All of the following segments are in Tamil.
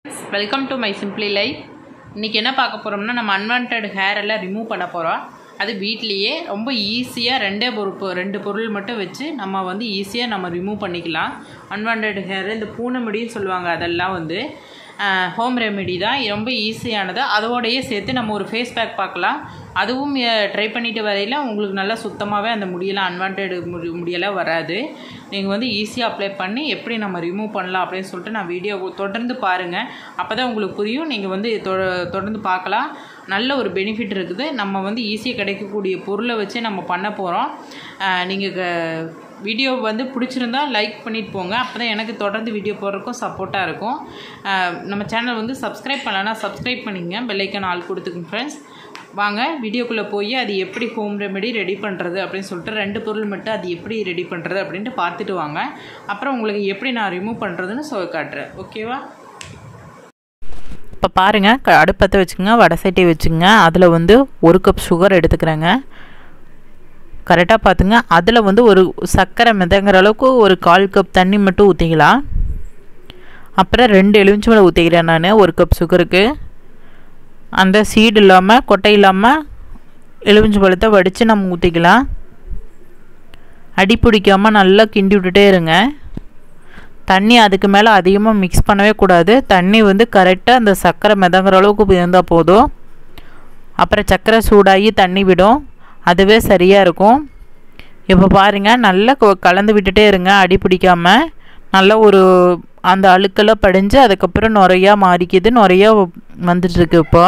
welcome to my simply life இன்றைக்கி என்ன பார்க்க போகிறோம்னா நம்ம அன்வான்ட் ஹேர் எல்லாம் ரிமூவ் பண்ண போகிறோம் அது வீட்லேயே ரொம்ப ஈஸியாக ரெண்டே பொருள் ரெண்டு பொருள் மட்டும் வச்சு நம்ம வந்து ஈஸியாக நம்ம ரிமூவ் பண்ணிக்கலாம் அன்வான்ட் ஹேர் இந்த பூனைமுடின்னு சொல்லுவாங்க அதெல்லாம் வந்து ஹோம் ரெமெடி தான் ரொம்ப ஈஸியானது அதோடையே சேர்த்து நம்ம ஒரு ஃபேஸ் பேக் பார்க்கலாம் அதுவும் ட்ரை பண்ணிட்டு வரையில் உங்களுக்கு நல்லா சுத்தமாகவே அந்த முடியெல்லாம் அன்வான்ட் முடி முடியெல்லாம் வராது நீங்கள் வந்து ஈஸியாக அப்ளை பண்ணி எப்படி நம்ம ரிமூவ் பண்ணலாம் அப்படின்னு சொல்லிட்டு நான் வீடியோ தொடர்ந்து பாருங்கள் அப்போ தான் உங்களுக்கு புரியும் நீங்கள் வந்து தொ தொடர்ந்து பார்க்கலாம் நல்ல ஒரு பெனிஃபிட் இருக்குது நம்ம வந்து ஈஸியாக கிடைக்கக்கூடிய பொருளை வச்சு நம்ம பண்ண போகிறோம் நீங்கள் வீடியோ வந்து பிடிச்சிருந்தா லைக் பண்ணிட்டு போங்க அப்போ தான் எனக்கு தொடர்ந்து வீடியோ போடுறதுக்கும் சப்போர்ட்டாக இருக்கும் நம்ம சேனல் வந்து சப்ஸ்கிரைப் பண்ணலன்னா சப்ஸ்கிரைப் பண்ணிங்க பெல்லைக்கன் ஆள் கொடுத்துக்குங்க ஃப்ரெண்ட்ஸ் வாங்க வீடியோக்குள்ளே போய் அது எப்படி ஹோம் ரெமெடி ரெடி பண்ணுறது அப்படின்னு சொல்லிட்டு ரெண்டு பொருள் மட்டும் அது எப்படி ரெடி பண்ணுறது அப்படின்ட்டு பார்த்துட்டு வாங்க அப்புறம் உங்களுக்கு எப்படி நான் ரிமூவ் பண்ணுறதுன்னு சொ காட்டுறேன் ஓகேவா இப்போ பாருங்கள் க அடுப்பத்தை வச்சுக்கோங்க வடை சட்டி வச்சுக்கோங்க அதில் வந்து ஒரு கப் சுகர் எடுத்துக்கிறேங்க கரெக்டாக பார்த்துங்க அதில் வந்து ஒரு சர்க்கரை மிதங்கிற அளவுக்கு ஒரு கால் கப் தண்ணி மட்டும் ஊற்றிக்கலாம் அப்புறம் ரெண்டு எலுமிச்சம்பழம் ஊற்றிக்கிறேன் நான் ஒரு கப் சுகருக்கு அந்த சீடு இல்லாமல் கொட்டை இல்லாமல் எலுமிச்சம்பழத்தை வடித்து நம்ம ஊற்றிக்கலாம் அடி பிடிக்காமல் நல்லா கிண்டி விட்டுட்டே இருங்க தண்ணி அதுக்கு மேலே அதிகமாக மிக்ஸ் பண்ணவே கூடாது தண்ணி வந்து கரெக்டாக அந்த சர்க்கரை மிதங்கிற அளவுக்கு இருந்தால் போதும் அப்புறம் சர்க்கரை சூடாகி தண்ணி விடும் அதுவே சரியாக இருக்கும் இப்போ பாருங்கள் நல்லா கலந்து விட்டுட்டே இருங்க அடி பிடிக்காமல் நல்லா ஒரு அந்த அழுக்கெல்லாம் படிஞ்சு அதுக்கப்புறம் நுறையா மாறிக்குது நுறையா வந்துட்டுருக்கு இப்போ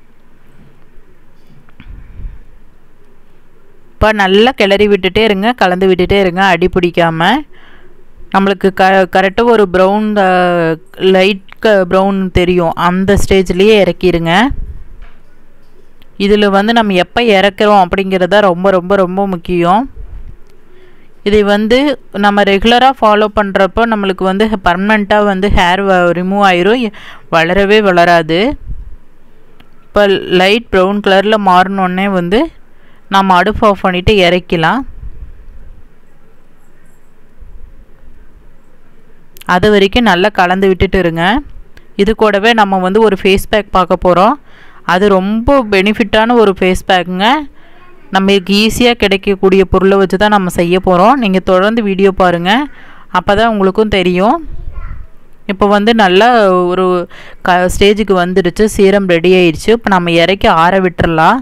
இப்போ நல்லா கிளறி விட்டுட்டே இருங்க கலந்து விட்டுட்டே இருங்க அடி பிடிக்காமல் நம்மளுக்கு க கரெக்டாக ஒரு ப்ரௌன் லைட் க ப்ரௌன் தெரியும் அந்த ஸ்டேஜ்லேயே இறக்கிடுங்க இதில் வந்து நம்ம எப்போ இறக்குறோம் அப்படிங்கிறத ரொம்ப ரொம்ப ரொம்ப முக்கியம் இதை வந்து நம்ம ரெகுலராக ஃபாலோ பண்ணுறப்போ நம்மளுக்கு வந்து பர்மனெண்ட்டாக வந்து ஹேர் ரிமூவ் ஆயிரும் வளரவே வளராது இப்போ லைட் ப்ரௌன் கலரில் மாறினோடனே வந்து நம்ம அடுப்பு ஆஃப் பண்ணிவிட்டு இறக்கலாம் அது வரைக்கும் நல்லா கலந்து விட்டுட்டு இருங்க இது கூடவே நம்ம வந்து ஒரு ஃபேஸ் பேக் பார்க்க போகிறோம் அது ரொம்ப பெனிஃபிட்டான ஒரு ஃபேஸ் பேக்குங்க நம்மளுக்கு ஈஸியாக கிடைக்கக்கூடிய பொருளை வச்சு தான் நம்ம செய்ய போகிறோம் நீங்கள் தொடர்ந்து வீடியோ பாருங்கள் அப்போ தான் உங்களுக்கும் தெரியும் இப்போ வந்து நல்லா ஒரு க ஸ்டேஜுக்கு வந்துடுச்சு சீரம் ரெடி ஆயிடுச்சு இப்போ நம்ம இறக்கி ஆற விட்டுறலாம்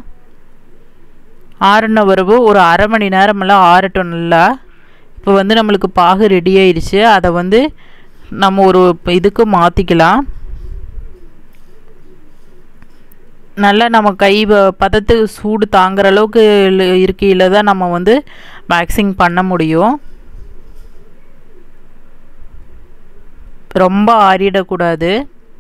ஆறுன வரவு ஒரு அரை மணி நேரமெல்லாம் ஆறட்டும் நல்லா இப்போ வந்து நம்மளுக்கு பாகு ரெடி ஆயிடுச்சு அதை வந்து நம்ம ஒரு இதுக்கு மாற்றிக்கலாம் நல்லா நம்ம கை பதத்து சூடு தாங்குற அளவுக்கு இருக்கையில் தான் நம்ம வந்து வேக்சிங் பண்ண முடியும் ரொம்ப ஆறிடக்கூடாது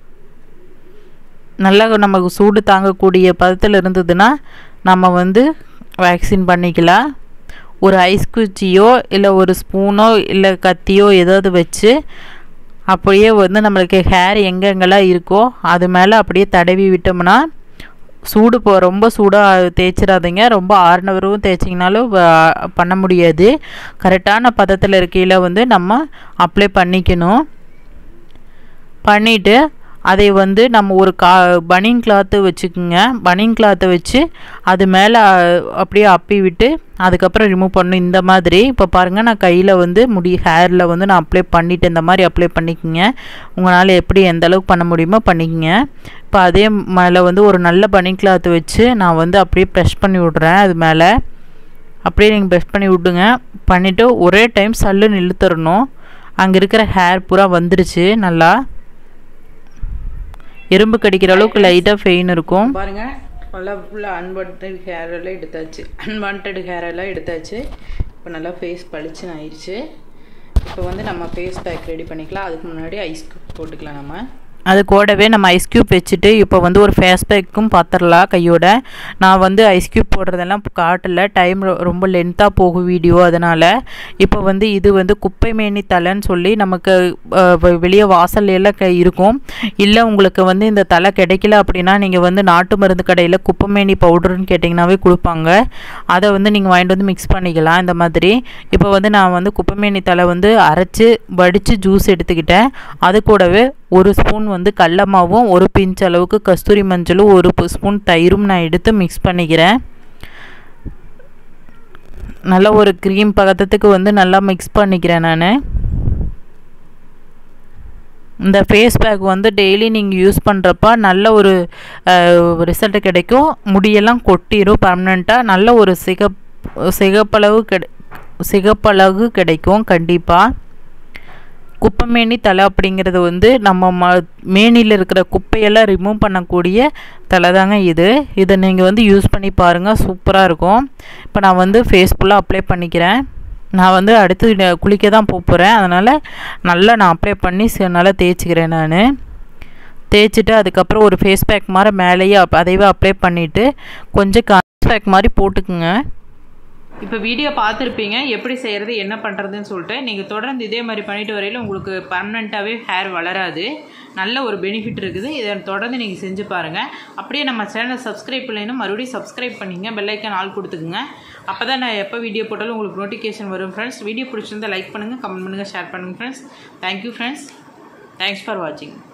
நல்லா நமக்கு சூடு தாங்கக்கூடிய பதத்தில் இருந்ததுன்னா நம்ம வந்து வேக்சின் பண்ணிக்கலாம் ஒரு ஐஸ் குச்சியோ இல்லை ஒரு ஸ்பூனோ இல்லை கத்தியோ ஏதாவது வச்சு அப்படியே வந்து நம்மளுக்கு ஹேர் எங்கெங்கெல்லாம் இருக்கோ அது மேலே அப்படியே தடவி விட்டோம்னா சூடு போ ரொம்ப சூடாக தேய்ச்சிடாதீங்க ரொம்ப ஆறுனவரும் தேய்ச்சிங்கனாலும் பண்ண முடியாது கரெக்டான பதத்தில் இருக்கையில் வந்து நம்ம அப்ளை பண்ணிக்கணும் பண்ணிவிட்டு அதை வந்து நம்ம ஒரு கா பனின் கிளாத்து வச்சுக்கோங்க பனின் கிளாத்தை வச்சு அது மேலே அப்படியே அப்பி விட்டு அதுக்கப்புறம் ரிமூவ் பண்ணணும் இந்த மாதிரி இப்போ பாருங்கள் நான் கையில் வந்து முடி ஹேரில் வந்து நான் அப்ளை பண்ணிவிட்டு இந்த மாதிரி அப்ளை பண்ணிக்கோங்க உங்களால் எப்படி எந்த அளவுக்கு பண்ண முடியுமோ பண்ணிக்கோங்க இப்போ அதே மேலே வந்து ஒரு நல்ல பனின் கிளாத்து வச்சு நான் வந்து அப்படியே ப்ரெஷ் பண்ணி விட்றேன் அது மேலே அப்படியே நீங்கள் ப்ரெஷ் பண்ணி விட்டுங்க பண்ணிவிட்டு ஒரே டைம் சல்லுன்னு இழுத்துறணும் அங்கே இருக்கிற ஹேர் பூரா வந்துருச்சு நல்லா எறும்பு கடிக்கிற அளவுக்கு லைட்டாக ஃபெயின் இருக்கும் பாருங்கள் நல்லா ஃபுல்லாக அன்வான்ட் ஹேர் எல்லாம் எடுத்தாச்சு அன்வான்ட் ஹேர் எல்லாம் எடுத்தாச்சு இப்போ நல்லா ஃபேஸ் பளிச்சுன்னு ஆயிடுச்சு இப்போ வந்து நம்ம ஃபேஸ் பேக் ரெடி பண்ணிக்கலாம் அதுக்கு முன்னாடி ஐஸ் போட்டுக்கலாம் நம்ம அது கூடவே நம்ம ஐஸ் க்யூப் வச்சுட்டு இப்போ வந்து ஒரு ஃபேஸ் பேக்கும் பார்த்துடலாம் கையோட நான் வந்து ஐஸ் க்யூப் போடுறதெல்லாம் காட்டல டைம் ரொம்ப லென்த்தாக போகும் வீடியோ அதனால் இப்போ வந்து இது வந்து குப்பை மேனி தலைன்னு சொல்லி நமக்கு வெளியே வாசல் எல்லாம் க இருக்கும் இல்லை உங்களுக்கு வந்து இந்த தலை கிடைக்கல அப்படின்னா நீங்கள் வந்து நாட்டு மருந்து கடையில் குப்பைமேனி பவுடர்னு கேட்டிங்கனாவே கொடுப்பாங்க அதை வந்து நீங்கள் வாங்கிட்டு வந்து மிக்ஸ் பண்ணிக்கலாம் இந்த மாதிரி இப்போ வந்து நான் வந்து குப்பைமேனி தலை வந்து அரைச்சி வடித்து ஜூஸ் எடுத்துக்கிட்டேன் அது கூடவே ஒரு ஸ்பூன் வந்து கடல மாவும் ஒரு பிஞ்ச் அளவுக்கு கஸ்தூரி மஞ்சளும் ஒரு ஸ்பூன் தயிரும் நான் எடுத்து மிக்ஸ் பண்ணிக்கிறேன் நல்ல ஒரு க்ரீம் பக்கத்துக்கு வந்து நல்லா மிக்ஸ் பண்ணிக்கிறேன் நான் இந்த ஃபேஸ் பேக் வந்து டெய்லி நீங்கள் யூஸ் பண்ணுறப்ப நல்ல ஒரு ரிசல்ட் கிடைக்கும் முடியெல்லாம் கொட்டிடும் பர்மனெண்ட்டாக நல்ல ஒரு சிகப் சிகப்பளவு கிடை சிகப்பழகு கிடைக்கும் கண்டிப்பாக குப்பைமேனி தலை அப்படிங்கிறது வந்து நம்ம ம மேனியில் இருக்கிற குப்பையெல்லாம் ரிமூவ் பண்ணக்கூடிய தலை தாங்க இது இதை நீங்கள் வந்து யூஸ் பண்ணி பாருங்கள் சூப்பராக இருக்கும் இப்போ நான் வந்து ஃபேஸ் ஃபுல்லாக அப்ளை பண்ணிக்கிறேன் நான் வந்து அடுத்து குளிக்க தான் போக போகிறேன் அதனால் நல்லா நான் அப்ளை பண்ணி நல்லா தேய்ச்சிக்கிறேன் நான் தேய்ச்சிட்டு அதுக்கப்புறம் ஒரு ஃபேஸ் பேக் மாதிரி மேலேயே அதைவே அப்ளை பண்ணிவிட்டு கொஞ்சம் ஃபேஸ் பேக் மாதிரி போட்டுக்குங்க இப்போ வீடியோ பார்த்துருப்பீங்க எப்படி செய்கிறது என்ன பண்ணுறதுன்னு சொல்லிட்டு நீங்கள் தொடர்ந்து இதே மாதிரி பண்ணிட்டு வரையில் உங்களுக்கு பர்மனெண்ட்டாகவே ஹேர் வளராது நல்ல ஒரு பெனிஃபிட் இருக்குது இதை தொடர்ந்து நீங்கள் செஞ்சு பாருங்கள் அப்படியே நம்ம சேனலை சப்ஸ்கிரைப் பண்ணலைன்னா மறுபடியும் சப்ஸ்கிரைப் பண்ணிங்க பெல்லைக்கான் ஆள் கொடுத்துக்குங்க அப்போ தான் நான் எப்போ வீடியோ போட்டாலும் உங்களுக்கு நோட்டிஃபிகேஷன் வரும் ஃப்ரெண்ட்ஸ் வீடியோ பிடிச்சிருந்தா லைக் பண்ணுங்கள் கமெண்ட் பண்ணுங்கள் ஷேர் பண்ணுங்கள் friends thank you friends thanks for வாட்சிங்